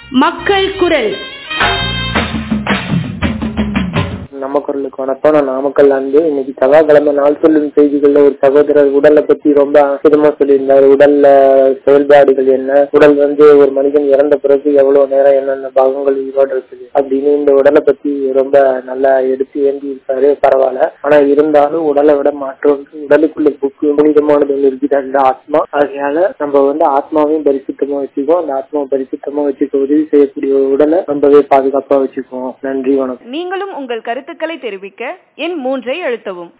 மக்கள் குரல் நம்ம குரலுக்கு வணக்கம் நான் நாமக்கல் அன்பு இன்னைக்கு செவ்வாய்க்கிழமை நாள் சொல்லும் செய்திகள்ல ஒரு சகோதரர் உடலை பத்தி ரொம்ப அற்புதமா சொல்லியிருந்தாரு உடல்ல செயல்பாடுகள் என்ன உடல் வந்து ஒரு மனிதன் இறந்த பிறகு எவ்வளவு நேரம் என்னென்ன பாகங்கள் உயிரோடு இருக்குது அப்படின்னு இந்த உடலை பத்தி ரொம்ப நல்லா எடுத்து ஏந்தி இருக்காரு பரவாயில்ல ஆனா இருந்தாலும் உடலை விட மற்றொன்று உடலுக்குள்ள புக்கு புனிதமானது ஒன்று இருக்குது அந்த ஆத்மா ஆகையால நம்ம வந்து ஆத்மாவையும் பரிசுத்தமா வச்சுக்கோம் அந்த ஆத்மாவை பரிசுத்தமா வச்சுக்க உதவி செய்யக்கூடிய ஒரு உடலை ரொம்பவே பாதுகாப்பா வச்சுக்குவோம் நன்றி வணக்கம் நீங்களும் உங்கள் கருத்துக்களை தெரிவிக்க எண் மூன்றை அழுத்தவும்